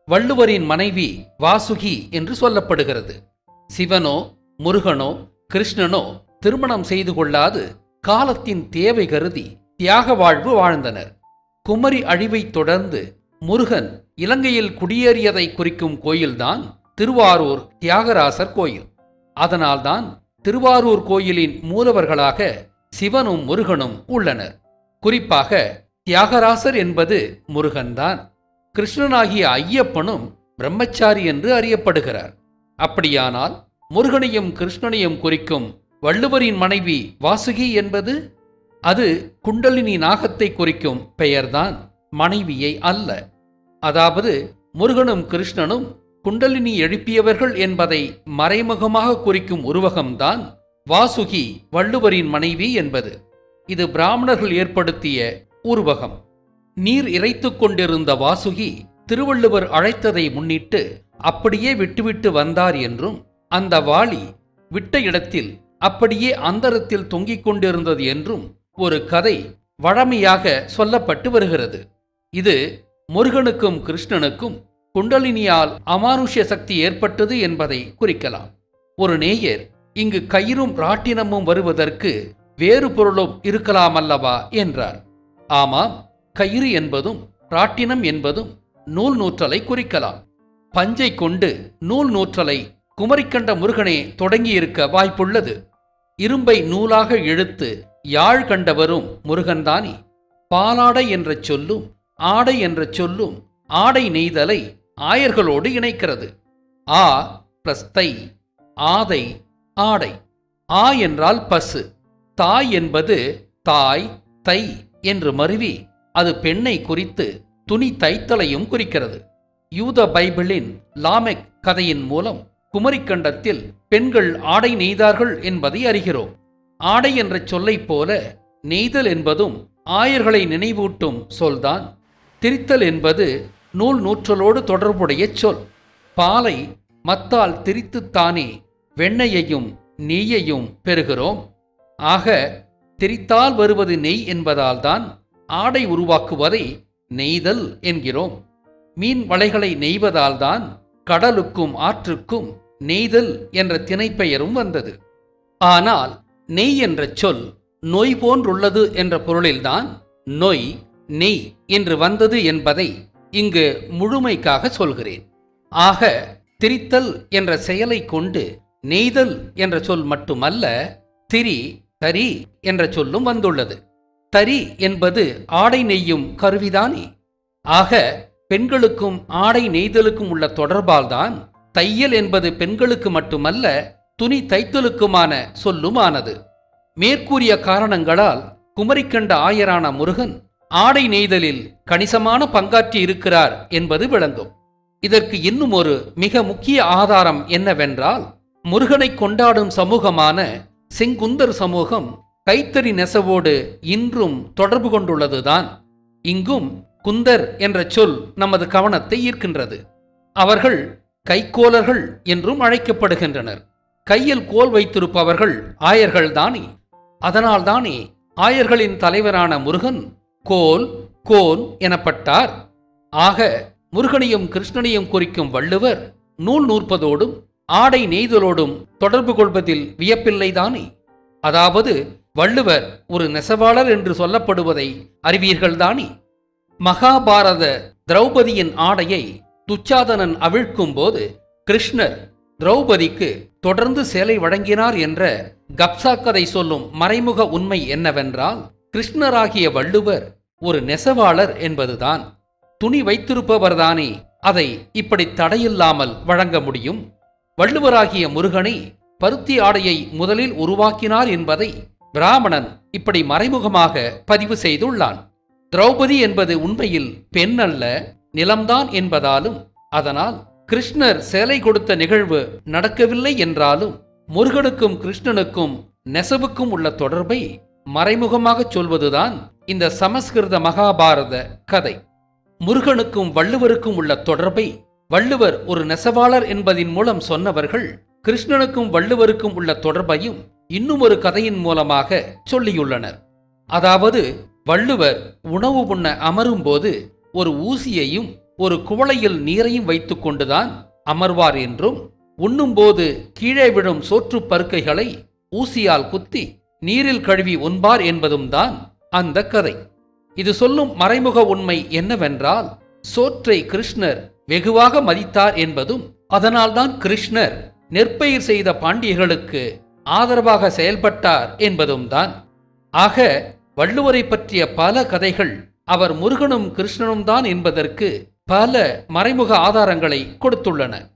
வள்ளுவரின் மனைவி வாசுகி என்று சொல்லப்படுகிறது சிவனோ முருகனோ கிருஷ்ணனோ திருமணம் செய்து கொள்ளாது காலத்தின் தேவை கருதி தியாக வாழ்வு வாழ்ந்தனர் குமரி அழிவைத் தொடர்ந்து முருகன் இலங்கையில் குடியேறியதை குறிக்கும் கோயில்தான் திருவாரூர் தியாகராசர் கோயில் அதனால்தான் திருவாரூர் கோயிலின் மூலவர்களாக சிவனும் முருகனும் உள்ளனர் குறிப்பாக தியாகராசர் என்பது முருகன்தான் கிருஷ்ணனாகிய ஐயப்பனும் பிரம்மச்சாரி என்று அறியப்படுகிறார் அப்படியானால் முருகனையும் கிருஷ்ணனையும் குறிக்கும் வள்ளுவரின் மனைவி வாசுகி என்பது அது குண்டலினி நாகத்தை குறிக்கும் பெயர்தான் மனைவியை அல்ல அதாவது முருகனும் கிருஷ்ணனும் குண்டலினி எழுப்பியவர்கள் என்பதை மறைமுகமாக குறிக்கும் உருவகம்தான் வாசுகி வள்ளுவரின் மனைவி என்பது இது பிராமணர்கள் ஏற்படுத்திய உருவகம் நீர் இறைத்துக் கொண்டிருந்த வாசுகி திருவள்ளுவர் அழைத்ததை முன்னிட்டு அப்படியே விட்டுவிட்டு வந்தார் என்றும் அந்த வாளி விட்ட இடத்தில் அப்படியே அந்தரத்தில் தொங்கிக் கொண்டிருந்தது என்றும் ஒரு கதை வழமையாக சொல்லப்பட்டு வருகிறது இது முருகனுக்கும் கிருஷ்ணனுக்கும் குண்டலினியால் அமானுஷ்ய சக்தி ஏற்பட்டது என்பதை குறிக்கலாம் ஒரு நேயர் இங்கு கயிறும் ராட்டினமும் வருவதற்கு வேறு பொருளும் இருக்கலாமல்லவா என்றார் ஆமாம் கயிறு என்பதும் ராட்டினம் என்பதும் நூல் நூற்றலை குறிக்கலாம் பஞ்சை கொண்டு நூல் நூற்றலை குமரிக்கண்ட முருகனே தொடங்கியிருக்க வாய்ப்புள்ளது இரும்பை நூலாக இழுத்து யாழ் கண்டவரும் முருகன்தானே பாலாடை என்ற சொல்லும் ஆடை என்ற சொல்லும் ஆடை நெய்தலை ஆயர்களோடு இணைக்கிறது ஆ பிளஸ் தை ஆதை ஆடை ஆ என்றால் பசு தாய் என்பது தாய் தை என்று மருவி அது பெண்ணை குறித்து துணி தைத்தலையும் குறிக்கிறது யூத பைபிளின் லாமெக் கதையின் மூலம் குமரிக்கண்டத்தில் பெண்கள் ஆடை நெய்தார்கள் என்பதை அறிகிறோம் ஆடை என்ற சொல்லைப் போல நெய்தல் என்பதும் ஆயர்களை நினைவூட்டும் சொல்தான் திரித்தல் என்பது நூல் நூற்றலோடு தொடர்புடைய சொல் பாலை மத்தால் திரித்துத்தானே வெண்ணெயையும் நெய்யையும் பெறுகிறோம் ஆக திரித்தால் வருவது நெய் என்பதால்தான் ஆடை உருவாக்குவதை நெய்தல் என்கிறோம் மீன் வலைகளை நெய்வதால்தான் கடலுக்கும் ஆற்றுக்கும் நெய்தல் என்ற திணைப்பெயரும் வந்தது ஆனால் நெய் என்ற சொல் நோய் போன்றுள்ளது என்ற பொருளில்தான் நொய் நெய் என்று வந்தது என்பதை இங்கு முழுமைக்காக சொல்கிறேன் ஆக திரித்தல் என்ற செயலை கொண்டு நெய்தல் என்ற சொல் மட்டுமல்ல திரி தரி என்ற சொல்லும் வந்துள்ளது தரி என்பது ஆடை நெய்யும் கருவிதானே ஆக பெண்களுக்கும் ஆடை நெய்தலுக்கும் உள்ள தொடர்பால்தான் தையல் என்பது பெண்களுக்கு மட்டுமல்ல துணி தைத்தலுக்குமான சொல்லுமானது மேற்கூறிய காரணங்களால் குமரிக்கண்ட ஆயரான முருகன் ஆடை நெய்தலில் கணிசமான பங்காற்றி இருக்கிறார் என்பது விளங்கும் இதற்கு இன்னும் ஒரு மிக முக்கிய ஆதாரம் என்னவென்றால் முருகனை கொண்டாடும் சமூகமான செங்குந்தர் சமூகம் கைத்தறி நெசவோடு இன்றும் தொடர்பு கொண்டுள்ளதுதான் இங்கும் குந்தர் என்ற சொல் நமது கவனத்தை ஈர்க்கின்றது அவர்கள் கைக்கோலர்கள் என்றும் அழைக்கப்படுகின்றனர் கையில் கோல் வைத்திருப்பவர்கள் ஆயர்கள் தானே அதனால்தானே ஆயர்களின் தலைவரான முருகன் கோல் கோன் எனப்பட்டார் ஆக முருகனையும் கிருஷ்ணனையும் குறிக்கும் வள்ளுவர் நூல் நூற்பதோடும் ஆடை நெய்தலோடும் தொடர்பு கொள்வதில் வியப்பில்லைதானே அதாவது வள்ளுவர் ஒரு நெசவாளர் என்று சொல்லப்படுவதை அறிவீர்கள்தானே மகாபாரத திரௌபதியின் ஆடையை துச்சாதனன் அவிழ்க்கும்போது கிருஷ்ணர் திரௌபதிக்கு தொடர்ந்து சேலை வழங்கினார் என்ற கப்சா கதை சொல்லும் மறைமுக உண்மை என்னவென்றால் கிருஷ்ணராகிய வள்ளுவர் ஒரு நெசவாளர் என்பதுதான் துணி வைத்திருப்பவர்தானே அதை இப்படி தடையில்லாமல் வழங்க முடியும் வள்ளுவராகிய முருகனை பருத்தி ஆடையை முதலில் உருவாக்கினார் என்பதை பிராமணன் இப்படி மறைமுகமாக பதிவு செய்துள்ளான் திரௌபதி என்பது உண்மையில் பெண் அல்ல நிலம்தான் என்பதாலும் அதனால் கிருஷ்ணர் சேலை கொடுத்த நிகழ்வு நடக்கவில்லை என்றாலும் முருகனுக்கும் கிருஷ்ணனுக்கும் நெசவுக்கும் உள்ள தொடர்பை மறைமுகமாக சொல்வதுதான் இந்த சமஸ்கிருத மகாபாரத கதை முருகனுக்கும் வள்ளுவருக்கும் உள்ள தொடர்பை வள்ளுவர் ஒரு நெசவாளர் என்பதின் மூலம் சொன்னவர்கள் கிருஷ்ணனுக்கும் வள்ளுவருக்கும் உள்ள தொடர்பையும் இன்னும் ஒரு கதையின் மூலமாக சொல்லியுள்ளனர் அதாவது வள்ளுவர் உணவு உண்ண அமரும்போது ஒரு ஊசியையும் ஒரு குவளையில் நீரையும் வைத்துக் கொண்டுதான் அமர்வார் என்றும் உண்ணும்போது கீழே விழும் சோற்றுப் பருக்கைகளை ஊசியால் குத்தி நீரில் கழுவி உண்பார் என்பதும் தான் அந்த கதை இது சொல்லும் மறைமுக உண்மை என்னவென்றால் சோற்றை கிருஷ்ணர் வெகுவாக மதித்தார் என்பதும் அதனால்தான் கிருஷ்ணர் நெற்பயிர் செய்த பாண்டியர்களுக்கு ஆதரவாக செயல்பட்டார் என்பதும் தான் ஆக வள்ளுவரை பற்றிய பல கதைகள் அவர் முருகனும் கிருஷ்ணனும் தான் என்பதற்கு பல மறைமுக ஆதாரங்களை கொடுத்துள்ளன